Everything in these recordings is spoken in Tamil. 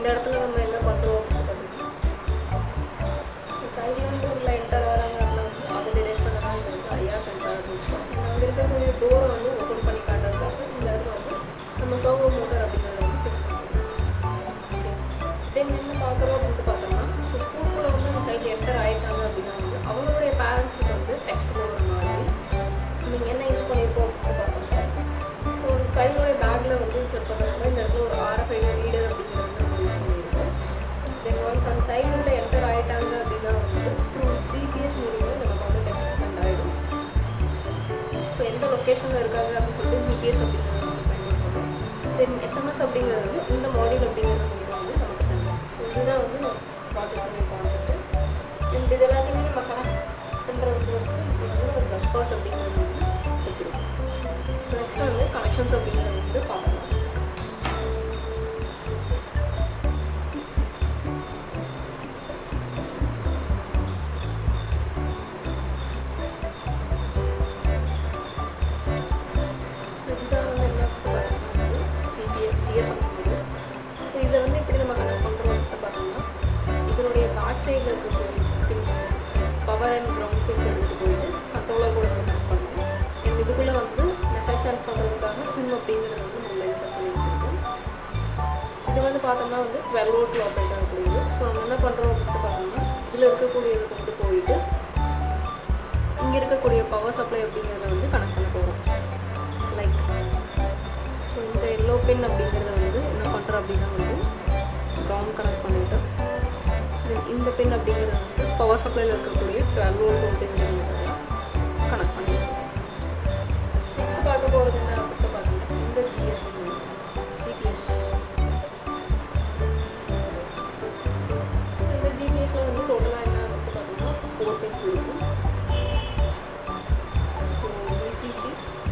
இடத்துல நம்ம என்ன பண்ணுறோம் அப்படின்னு பார்த்தீங்கன்னா சைல்டு வந்து உள்ள என்டர் வராங்க அப்படின்னா வந்து அதை டிடெக்ட் பண்ண தான் இந்த வந்து ஐஆர் சென்சார் யூஸ் பண்ணுறோம் அங்கே இருக்கக்கூடிய டோரை வந்து ஓப்பன் பண்ணி காட்டுறதுக்காக இந்த இடத்துல வந்து நம்ம சர்வோ மோட்டர் அப்படிங்கிறத வந்து ஃபிக்ஸ் பண்ணுறோம் ஓகே தென் என்ன பார்க்குறோம் அப்படின்ட்டு பார்த்தோம்னா ஸோ ஸ்கூலுக்குள்ளே வந்து அந்த சைல்டு என்டர் ஆகிட்டாங்க அப்படின்னா வந்து அவங்களுடைய பேரண்ட்ஸுக்கு வந்து டெக்ஸ்ட் போடுற மாதிரி நீங்கள் என்ன யூஸ் பண்ணியிருக்கோம் அப்படின்னு பார்த்தோம்னா ஸோ அந்த சைல்டோடைய பேக்கில் வந்து செக் பண்ணுறாங்க இந்த இடத்துல ஒரு ஆர்எஃப்ஐடி ரீடர் அப்படிங்கிறது வந்து நம்ம யூஸ் பண்ணியிருக்கோம் தென் ஒன்ஸ் அந்த சைல்டோட என்டர் ஆகிட்டாங்க அப்படின்னா வந்து த்ரூ ஜிபிஎஸ் மூலிமா நமக்கு வந்து டெக்ஸ்ட் சென்ட் ஆகிடும் ஸோ எந்த லொக்கேஷனில் இருக்காங்க அப்படின்னு சொல்லிட்டு ஜிபிஎஸ் அப்படிங்கிறத வந்து பயன்படுத்துகிறோம் தென் எஸ்எம்எஸ் அப்படிங்கிறது வந்து இந்த மாடியூல் அப்படிங்கிறது மூலிமா வந்து நமக்கு சென்ட் ஆகும் ஸோ இதுதான் வந்து ப்ராஜெக்டுடைய கான்செப்ட் அண்ட் இது எல்லாத்தையுமே நம்ம கனெக்ட் பண்ணுறதுக்கு வந்து இது வந்து நம்ம ஜம்பர்ஸ் அப்படிங்கிறது வந்து வச்சுருக்கோம் ஸோ நெக்ஸ்ட் வந்து கனெக்ஷன்ஸ் அப்படிங்கிறது வந்து பார்க்கலாம் இதுதான் வந்து என்ன பார்த்தீங்கன்னா ஜிபிஎஸ் ஜிஎஸ்எம் ஸோ இதை வந்து எப்படி நம்ம கனெக்ட் பண்ணுறோம் பார்த்தோம்னா இதனுடைய பேக் சைடில் இருக்கக்கூடிய pins power and ground pins எடுத்துகிட்டு போயிட்டு கண்ட்ரோலர் கூட நம்ம கனெக்ட் பண்ணுறோம் அண்ட் இதுக்குள்ளே வந்து மெசேஜ் சென்ட் பண்ணுறதுக்காக சிம் அப்படிங்கிறது வந்து நம்ம இன்சர்ட் பண்ணி வச்சுருக்கோம் இது வந்து பார்த்தோம்னா வந்து டுவெல் வோல்ட் ஆப்ரேட் ஆகக்கூடியது ஸோ நம்ம என்ன பண்ணுறோம் அப்படின்னு பார்த்தோம்னா இதில் இருக்கக்கூடியதை கொண்டு போயிட்டு இங்கே இருக்கக்கூடிய பவர் சப்ளை அப்படிங்கிறத வந்து கனெக்ட் பண்ண போகிறோம் லைக் ஸோ இந்த எல்லோ பின் அப்படிங்கிறத வந்து என்ன பண்ணுறோம் அப்படின்னா வந்து க்ரௌண்ட் கனெக்ட் பண்ணிவிட்டு தென் இந்த பின் அப்படிங்கிறது வந்து பவர் சப்ளையில் இருக்கக்கூடிய டுவெல் வோல்ட் வோல்டேஜ் கனெக்ட் பண்ணி வச்சுருக்கோம் நெக்ஸ்ட் பார்க்க போகிறது என்ன அப்படின்னு பார்த்தீங்கன்னா இந்த ஜிஎஸ் ஜிபிஎஸ் இந்த ஜிபிஎஸ்ல வந்து டோட்டலாக என்ன இருக்கு பார்த்தீங்கன்னா ஃபோர் பின்ஸ் இருக்கும் ஸோ விசிசி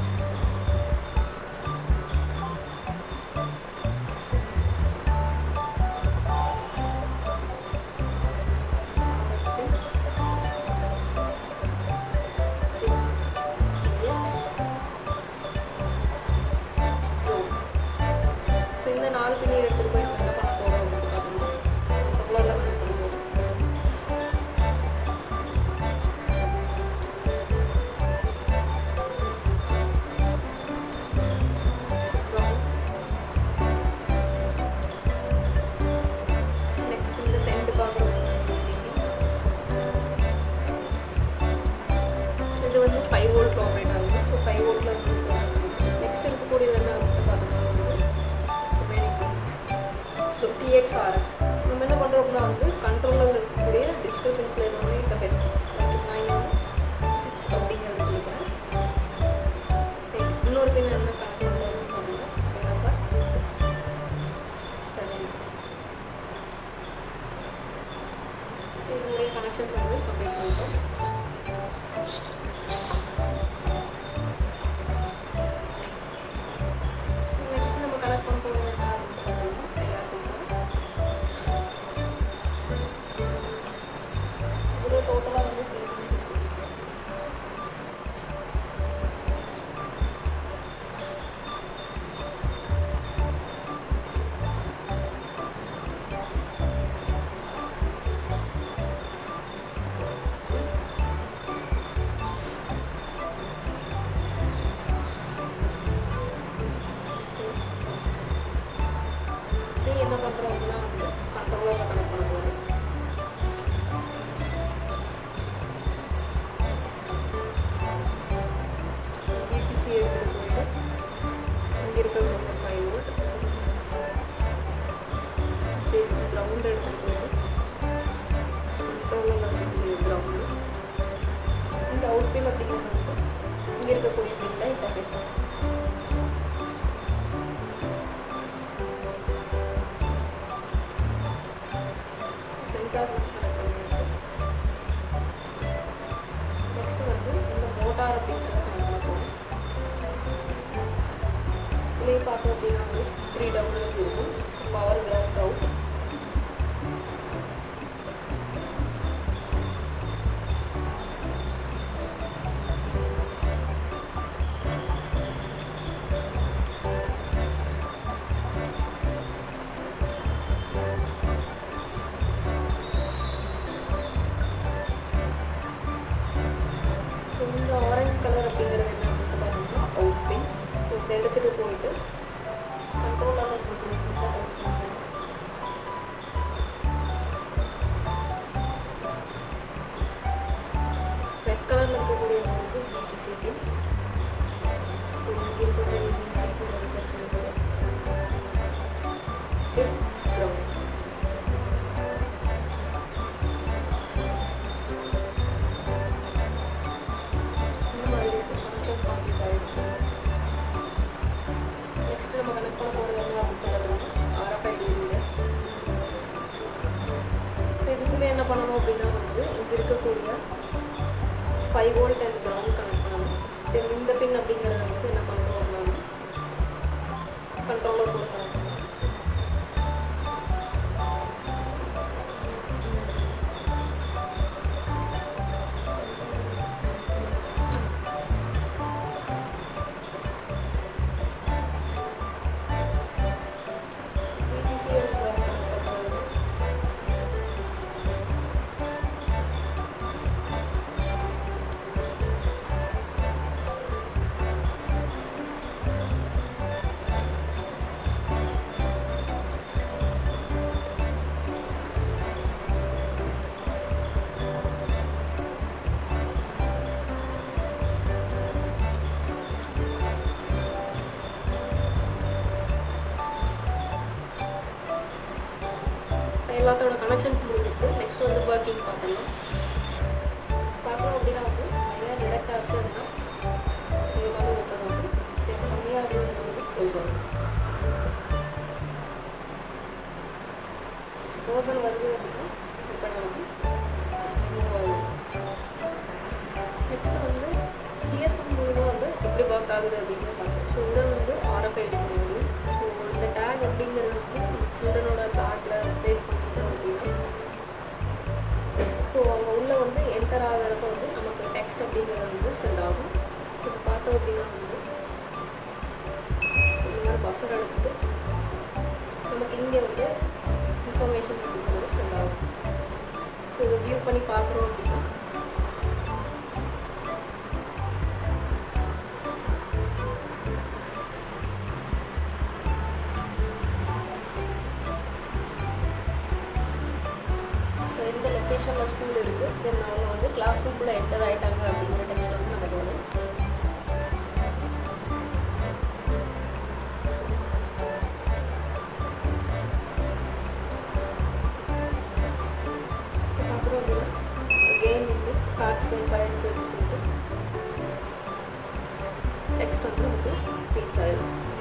ஸோ இந்த நாலு பின்னி எடுத்துகிட்டு போய் நம்ம என்ன பண்ண போகிறோம் அப்படின்னு பார்த்தோம்னா அவ்வளோ எல்லாம் பண்ணுவோம் நெக்ஸ்ட் இந்த சென்ட் பார்க்குறோம் பிசிசி ஸோ இது வந்து ஃபைவ் வோல்ட் ஆப்ரேட் ஆகுது ஸோ ஃபைவ் வோல்ட்டில் வந்து நெக்ஸ்ட் இருக்கக்கூடியது என்ன அப்படின்னு பார்த்தோம்னா வந்து remaining pins so TX RX so நம்ம என்ன பண்ணுறோம் அப்படின்னா வந்து கண்ட்ரோலில் இருக்கக்கூடிய டிஜிட்டல் பின்ஸில் இது வந்து இந்த பேஜ் நைன் ஒன் சிக்ஸ் அப்படிங்கிறது கொடுக்குறேன் Okay, இன்னொரு பின் என்ன கனெக்ட் பண்ணுறோம் அப்படின்னா நம்பர் செவன் ஸோ இதனுடைய கனெக்ஷன்ஸ் வந்து கம்ப்ளீட் பண்ணிட்டோம் நெக்ஸ்ட் நம்ம கனெக்ட் பண்ண போகிறது என்ன அப்படின்னு பார்த்தீங்கன்னா ஐஆர் சென்சார் இதில் டோட்டலாக வந்து த்ரீ பீஸ் இது என்ன பண்ணுறோம் அப்படின்னா வந்து கண்ட்ரோலரில் கனெக்ட் பண்ண போகிறோம் பிசிசி எடுத்துகிட்டு போயிட்டு இங்கே இருக்கக்கூடிய ஃபைவ் வோல்ட் கிரவுண்ட் எடுத்துகிட்டு போயிட்டு கண்ட்ரோலில் இருக்கக்கூடிய கிரவுண்டு இந்த அவுட் பின் அப்படிங்கிறது வந்து இங்கே இருக்கக்கூடிய பின்னில் இன்டர்ஃபேஸ் பண்ணுறோம் சென்சார் பண்ணியாச்சு நெக்ஸ்ட் வந்து இந்த மோட்டார் அப்படிங்கிறத கனெக்ட் பண்ண போகிறோம் இதுலேயே பார்த்தோம் அப்படின்னா வந்து த்ரீ டவுன்லோட்ஸ் இருக்கும் so power ground out preference colour அப்படிங்கிறது என்ன அப்படின்னு பார்த்தோம்னா அவுட் பின் ஸோ இதை எடுத்துகிட்டு போயிட்டு கண்ட்ரோலாக ரெட் கலரில் இருக்கக்கூடிய வந்து பிசிசி பின் ஸோ இங்கே இருக்கக்கூடிய பிசிசி பின் செட் பண்ணிட்டு ப்ரௌன் இந்த மாதிரி ஃபங்க்ஷன்ஸ் கம்ப்ளீட் ஆகிடுச்சு நெக்ஸ்ட் நம்ம கனெக்ட் பண்ண போகிறது என்ன அப்படிங்கிறது ஆர்எஃப்ஐடியில் ஸோ இதுக்குமே என்ன பண்ணணும் அப்படின்னா வந்து இங்கே இருக்கக்கூடிய five volt and ground connect பண்ணணும் தென் இந்த பின் அப்படிங்கிறத வந்து என்ன பண்ணணும் அப்படின்னா கண்ட்ரோலர் கூட கனெக்ட் பண்ணணும் VCC and ground connect பண்ணுறது எல்லாத்தோட கனெக்ஷன்ஸ் முடிஞ்சிச்சு நெக்ஸ்ட் வந்து ஒர்க்கிங் பார்க்கலாம் பார்க்குறோம் அப்படின்னா வந்து நிறையா டிடெக்ட் ஆச்சுன்னா உங்களுக்கு வந்து ஓப்பன் ஆகும் தென் கம்மியாக இருந்தது வந்து க்ளோஸ் ஆகும் க்ளோசன் வருது அப்படின்னா ஓப்பன் ஆகும் மூவ் ஆகும் நெக்ஸ்ட் வந்து ஜிஎஸ்எம் மூலமாக வந்து எப்படி ஒர்க் ஆகுது அப்படிங்கிறது பார்க்கணும் ஸோ இதை வந்து ஆர்எஃப்ஐடி பண்ணுவது ஸோ இந்த டேக் அப்படிங்கிறது வந்து சில்ட்ரனோட பேக்கில் ப்ளேஸ் பண்ணிட்டோம் அப்படின்னா ஸோ அவங்க உள்ளே வந்து என்டர் ஆகிறப்ப வந்து நமக்கு டெக்ஸ்ட் அப்படிங்கிறது வந்து சென்ட் ஆகும் ஸோ இப்போ பார்த்தோம் அப்படின்னா வந்து இந்த மாதிரி பஸ்ஸர் அடிச்சுட்டு நமக்கு இங்கே வந்து இன்ஃபர்மேஷன் அப்படிங்கிறது சென்ட் ஆகும் ஸோ இதை வியூ பண்ணி பார்க்குறோம் அப்படின்னா ஸோ எந்த லொக்கேஷனில் ஸ்கூல் இருக்குது தென் அவங்க வந்து கிளாஸ் ரூம்குள்ளே என்டர் ஆகிட்டாங்க அப்படிங்கிற டெக்ஸ்ட் வந்து நமக்கு வரும் அப்புறம் அப்படின்னா கேம் வந்து கார்ட்ஸ் வென் பயன்ஸ் அப்படின்னு சொல்லிட்டு டெக்ஸ்ட் வந்து நமக்கு ரீச் ஆயிடும்